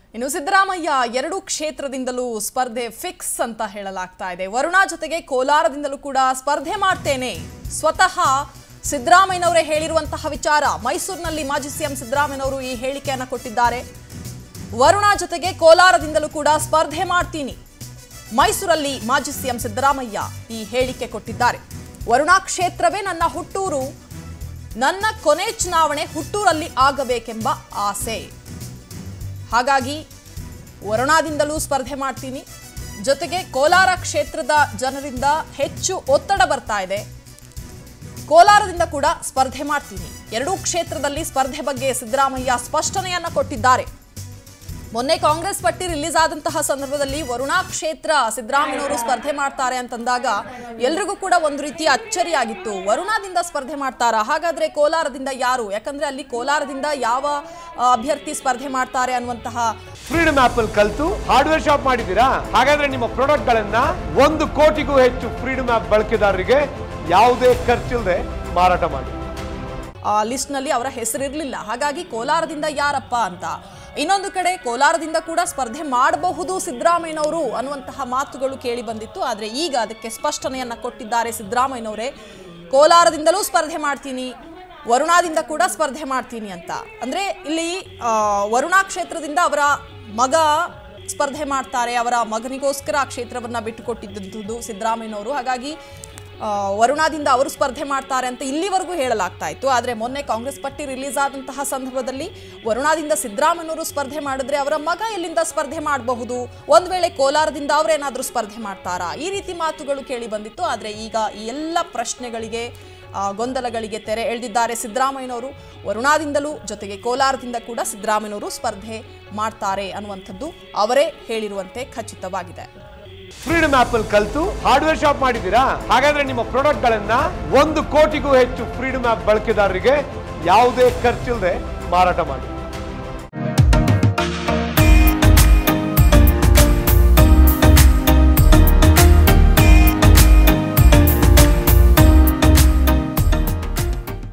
ಇನ್ನು ಸಿದ್ದರಾಮಯ್ಯ ಎರಡು ಕ್ಷೇತ್ರದಿಂದಲೂ ಸ್ಪರ್ಧೆ ಫಿಕ್ಸ್ ಅಂತ ಹೇಳಲಾಗ್ತಾ ಇದೆ ವರುಣಾ ಜೊತೆಗೆ ಕೋಲಾರದಿಂದಲೂ ಕೂಡ ಸ್ಪರ್ಧೆ ಮಾಡ್ತೇನೆ ಸ್ವತಃ ಸಿದ್ದರಾಮಯ್ಯನವರೇ ಹೇಳಿರುವಂತಹ ವಿಚಾರ ಮೈಸೂರಿನಲ್ಲಿ ಮಾಜಿ ಸಿಎಂ ಸಿದ್ದರಾಮಯ್ಯನವರು ಈ ಹೇಳಿಕೆಯನ್ನು ಕೊಟ್ಟಿದ್ದಾರೆ ವರುಣಾ ಜೊತೆಗೆ ಕೋಲಾರದಿಂದಲೂ ಕೂಡ ಸ್ಪರ್ಧೆ ಮಾಡ್ತೀನಿ ಮೈಸೂರಲ್ಲಿ ಮಾಜಿ ಸಿಎಂ ಸಿದ್ದರಾಮಯ್ಯ ಈ ಹೇಳಿಕೆ ಕೊಟ್ಟಿದ್ದಾರೆ ವರುಣಾ ಕ್ಷೇತ್ರವೇ ನನ್ನ ಹುಟ್ಟೂರು ನನ್ನ ಕೊನೆ ಚುನಾವಣೆ ಹುಟ್ಟೂರಲ್ಲಿ ಆಗಬೇಕೆಂಬ ಆಸೆ ಹಾಗಾಗಿ ವರುಣಾದಿಂದಲೂ ಸ್ಪರ್ಧೆ ಮಾಡ್ತೀನಿ ಜೊತೆಗೆ ಕೋಲಾರ ಕ್ಷೇತ್ರದ ಜನರಿಂದ ಹೆಚ್ಚು ಒತ್ತಡ ಬರ್ತಾ ಇದೆ ಕೋಲಾರದಿಂದ ಕೂಡ ಸ್ಪರ್ಧೆ ಮಾಡ್ತೀನಿ ಎರಡೂ ಕ್ಷೇತ್ರದಲ್ಲಿ ಸ್ಪರ್ಧೆ ಬಗ್ಗೆ ಸಿದ್ದರಾಮಯ್ಯ ಸ್ಪಷ್ಟನೆಯನ್ನ ಕೊಟ್ಟಿದ್ದಾರೆ ಮೊನ್ನೆ ಕಾಂಗ್ರೆಸ್ ಪಟ್ಟಿ ರಿಲೀಸ್ ಆದಂತಹ ಸಂದರ್ಭದಲ್ಲಿ ವರುಣಾ ಕ್ಷೇತ್ರ ಸಿದ್ದರಾಮಯ್ಯನವರು ಸ್ಪರ್ಧೆ ಮಾಡ್ತಾರೆ ಅಂತಂದಾಗ ಎಲ್ರಿಗೂ ಕೂಡ ಒಂದು ರೀತಿ ಅಚ್ಚರಿಯಾಗಿತ್ತು ವರುಣಾದಿಂದ ಸ್ಪರ್ಧೆ ಮಾಡ್ತಾರಾ ಹಾಗಾದ್ರೆ ಕೋಲಾರದಿಂದ ಯಾರು ಯಾಕಂದ್ರೆ ಅಲ್ಲಿ ಕೋಲಾರದಿಂದ ಯಾವ ಆ, ಅಭ್ಯರ್ಥಿ ಸ್ಪರ್ಧೆ ಮಾಡ್ತಾರೆ ಅನ್ನುವಂತಹ ಫ್ರೀಡಮ್ ಆಪ್ ಅಲ್ಲಿ ಕಲ್ತು ಹಾರ್ಡ್ವೇರ್ ಶಾಪ್ ಮಾಡಿದ್ದೀರಾ ಹಾಗಾದ್ರೆ ನಿಮ್ಮ ಪ್ರಾಡಕ್ಟ್ ಗಳನ್ನ ಒಂದು ಕೋಟಿಗೂ ಹೆಚ್ಚು ಫ್ರೀಡಮ್ ಆಪ್ ಬಳಕೆದಾರರಿಗೆ ಯಾವುದೇ ಖರ್ಚಿಲ್ಲದೆ ಮಾರಾಟ ಮಾಡಿ ಆ ಲಿಸ್ಟ್ನಲ್ಲಿ ಅವರ ಹೆಸರಿರಲಿಲ್ಲ ಹಾಗಾಗಿ ಕೋಲಾರದಿಂದ ಯಾರಪ್ಪ ಅಂತ ಇನ್ನೊಂದು ಕಡೆ ಕೋಲಾರದಿಂದ ಕೂಡ ಸ್ಪರ್ಧೆ ಮಾಡಬಹುದು ಸಿದ್ದರಾಮಯ್ಯನವರು ಅನ್ನುವಂತಹ ಮಾತುಗಳು ಕೇಳಿ ಬಂದಿತ್ತು ಆದರೆ ಈಗ ಅದಕ್ಕೆ ಸ್ಪಷ್ಟನೆಯನ್ನ ಕೊಟ್ಟಿದ್ದಾರೆ ಸಿದ್ದರಾಮಯ್ಯನವರೇ ಕೋಲಾರದಿಂದಲೂ ಸ್ಪರ್ಧೆ ಮಾಡ್ತೀನಿ ವರುಣಾದಿಂದ ಕೂಡ ಸ್ಪರ್ಧೆ ಮಾಡ್ತೀನಿ ಅಂತ ಅಂದ್ರೆ ಇಲ್ಲಿ ಆ, ವರುಣಾ ಕ್ಷೇತ್ರದಿಂದ ಅವರ ಮಗ ಸ್ಪರ್ಧೆ ಮಾಡ್ತಾರೆ ಅವರ ಮಗನಿಗೋಸ್ಕರ ಆ ಕ್ಷೇತ್ರವನ್ನ ಬಿಟ್ಟುಕೊಟ್ಟಿದ್ದಂಥದ್ದು ಸಿದ್ದರಾಮಯ್ಯನವರು ಹಾಗಾಗಿ ಆ, ವರುಣಾದಿಂದ ಅವರು ಸ್ಪರ್ಧೆ ಮಾಡ್ತಾರೆ ಅಂತ ಇಲ್ಲಿವರೆಗೂ ಹೇಳಲಾಗ್ತಾ ಇತ್ತು ಆದರೆ ಮೊನ್ನೆ ಕಾಂಗ್ರೆಸ್ ಪಟ್ಟಿ ರಿಲೀಸ್ ಆದಂತಹ ಸಂದರ್ಭದಲ್ಲಿ ವರುಣಾದಿಂದ ಸಿದ್ದರಾಮಯ್ಯನವರು ಸ್ಪರ್ಧೆ ಮಾಡಿದ್ರೆ ಅವರ ಮಗ ಎಲ್ಲಿಂದ ಸ್ಪರ್ಧೆ ಮಾಡಬಹುದು ಒಂದ್ ವೇಳೆ ಕೋಲಾರದಿಂದ ಅವರೇನಾದ್ರೂ ಸ್ಪರ್ಧೆ ಮಾಡ್ತಾರಾ ಈ ರೀತಿ ಮಾತುಗಳು ಕೇಳಿ ಬಂದಿತ್ತು ಆದರೆ ಈಗ ಈ ಎಲ್ಲ ಪ್ರಶ್ನೆಗಳಿಗೆ ಆ, ಗೊಂದಲಗಳಿಗೆ ತೆರೆ ಎಳೆದಿದ್ದಾರೆ ಸಿದ್ದರಾಮಯ್ಯನವರು ವರುಣಾದಿಂದಲೂ ಜೊತೆಗೆ ಕೋಲಾರದಿಂದ ಕೂಡ ಸಿದ್ದರಾಮಯ್ಯನವರು ಸ್ಪರ್ಧೆ ಮಾಡ್ತಾರೆ ಅನ್ನುವಂಥದ್ದು ಅವರೇ ಹೇಳಿರುವಂತೆ ಖಚಿತವಾಗಿದೆ ಫ್ರೀಡಮ್ ಆಪ್ ಅಲ್ಲಿ ಕಲ್ತು ಹಾರ್ಡ್ವೇರ್ ಶಾಪ್ ಮಾಡಿದ್ದೀರಾ ಹಾಗಾದ್ರೆ ನಿಮ್ಮ ಪ್ರಾಡಕ್ಟ್ ಗಳನ್ನ ಒಂದು ಕೋಟಿಗೂ ಹೆಚ್ಚು ಫ್ರೀಡಮ್ ಆಪ್ ಬಳಕೆದಾರರಿಗೆ ಯಾವುದೇ ಖರ್ಚಿಲ್ಲದೆ ಮಾರಾಟ ಮಾಡಿ